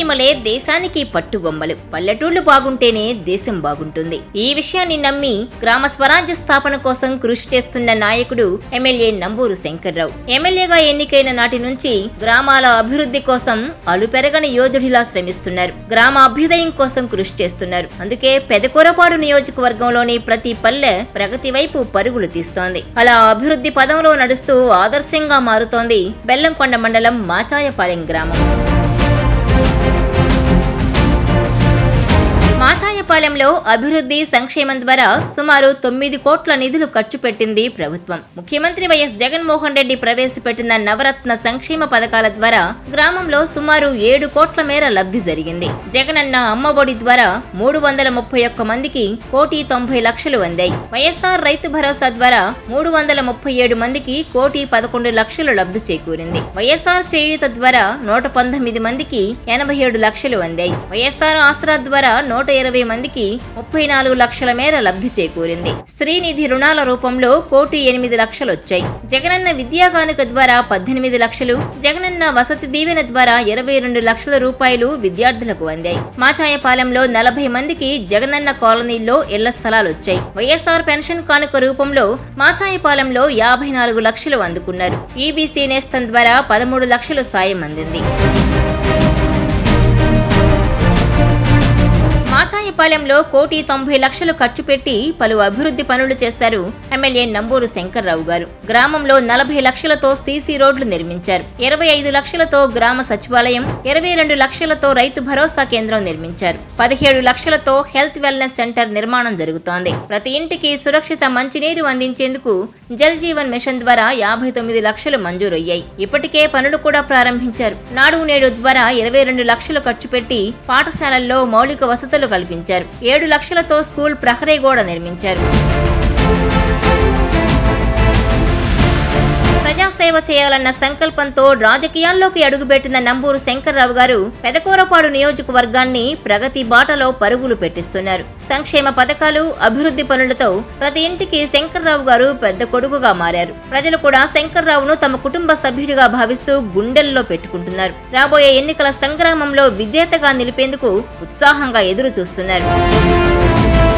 ప్రేమలే దేశానికి పట్టుబొమ్మలు పల్లెటూళ్లు బాగుంటేనే దేశం బాగుంటుంది ఈ విషయాన్ని నమ్మి గ్రామ స్వరాజ్య స్థాపన కోసం కృషి చేస్తున్న నాయకుడు ఎమ్మెల్యే నంబూరు శంకర్రావు ఎమ్మెల్యేగా ఎన్నికైన నాటి నుంచి గ్రామాల అభివృద్ధి కోసం అలుపెరగని యోధుడిలా శ్రమిస్తున్నారు గ్రామ అభ్యుదయం కోసం కృషి చేస్తున్నారు అందుకే పెదకూరపాడు నియోజకవర్గంలోని ప్రతి పల్లె ప్రగతి వైపు పరుగులు తీస్తోంది అలా అభివృద్ధి పదంలో నడుస్తూ ఆదర్శంగా మారుతోంది బెల్లంకొండ మండలం మాచాయపాలెం గ్రామం మాచాయపాలెంలో అభివృద్ధి సంక్షేమం ద్వారా సుమారు తొమ్మిది కోట్ల నిధులు ఖర్చు పెట్టింది ప్రభుత్వం ముఖ్యమంత్రి వైఎస్ జగన్మోహన్ రెడ్డి ప్రవేశపెట్టిన నవరత్న సంక్షేమ పథకాల ద్వారా గ్రామంలో సుమారు ఏడు కోట్ల మేర లబ్ధి జరిగింది జగనన్న అమ్మఒడి ద్వారా మూడు వందల ముప్పై ఒక్క మందికి కోటి తొంభై లక్షలు అందాయి వైఎస్ఆర్ రైతు భరోసా ద్వారా మూడు వందల ముప్పై ఏడు మందికి కోటి పదకొండు లక్షలు లబ్ధి చేకూరింది వైఎస్ఆర్ చేయూత ద్వారా నూట పంతొమ్మిది మందికి ఎనభై ఏడు లక్షలు అందాయి వైఎస్ఆర్ ఆసరా ద్వారా నూట ఇరవై మందికి ముప్పై నాలుగు లక్షల మేర లబ్ధి చేకూరింది శ్రీనిధి రుణాల రూపంలో కోటి ఎనిమిది లక్షలు వచ్చాయి జగనన్న విద్యా కానుక ద్వారా పద్దెనిమిది లక్షలు జగనన్న వసతి దీవెన ద్వారా ఇరవై రెండు లక్షల రూపాయలు విద్యార్థులకు అందాయి మాచాయపాలెంలో నలభై మందికి జగనన్న కాలనీల్లో ఇళ్ల స్థలాలు వచ్చాయి వైఎస్ఆర్ పెన్షన్ కానుక రూపంలో మాచాయపాలెంలో యాభై నాలుగు లక్షలు అందుకున్నారు ఈబీసీ నేస్తం ద్వారా పదమూడు లక్షలు సాయం అందింది మాచాయపాలెంలో కోటి తొంభై లక్షలు ఖర్చు పెట్టి పలు అభివృద్ధి పనులు చేశారు ఎమ్మెల్యే నంబూరు శంకర్రావు గారు గ్రామంలో నలభై లక్షలతో సీసీ రోడ్లు నిర్మించారు ఇరవై ఐదు లక్షలతో గ్రామ సచివాలయం ఇరవై రెండు లక్షలతో రైతు భరోసా కేంద్రం నిర్మించారు పదిహేడు లక్షలతో హెల్త్ వెల్నెస్ సెంటర్ నిర్మాణం జరుగుతోంది ప్రతి ఇంటికి సురక్షిత మంచినీరు అందించేందుకు జల్ జీవన్ మిషన్ ద్వారా యాభై తొమ్మిది లక్షలు మంజూరయ్యాయి ఇప్పటికే పనులు కూడా ప్రారంభించారు నాడు నేడు ద్వారా ఇరవై రెండు లక్షలు ఖర్చు పెట్టి పాఠశాలల్లో మౌలిక వసతులు కల్పించారు ఏడు లక్షలతో స్కూల్ ప్రహరీ గోడ నిర్మించారు ప్రజాసేవ చేయాలన్న సంకల్పంతో రాజకీయాల్లోకి అడుగుపెట్టిన నంబూరు శంకర్రావు గారు పెదకూరపాడు నియోజకవర్గాన్ని ప్రగతి బాటలో పరుగులు పెట్టిస్తున్నారు సంక్షేమ పథకాలు అభివృద్ధి పనులతో ప్రతి ఇంటికి శంకర్రావు గారు పెద్ద కొడుకుగా మారారు ప్రజలు కూడా శంకర్రావును తమ కుటుంబ సభ్యుడిగా భావిస్తూ గుండెల్లో పెట్టుకుంటున్నారు రాబోయే ఎన్నికల సంగ్రామంలో విజేతగా నిలిపేందుకు ఉత్సాహంగా ఎదురు చూస్తున్నారు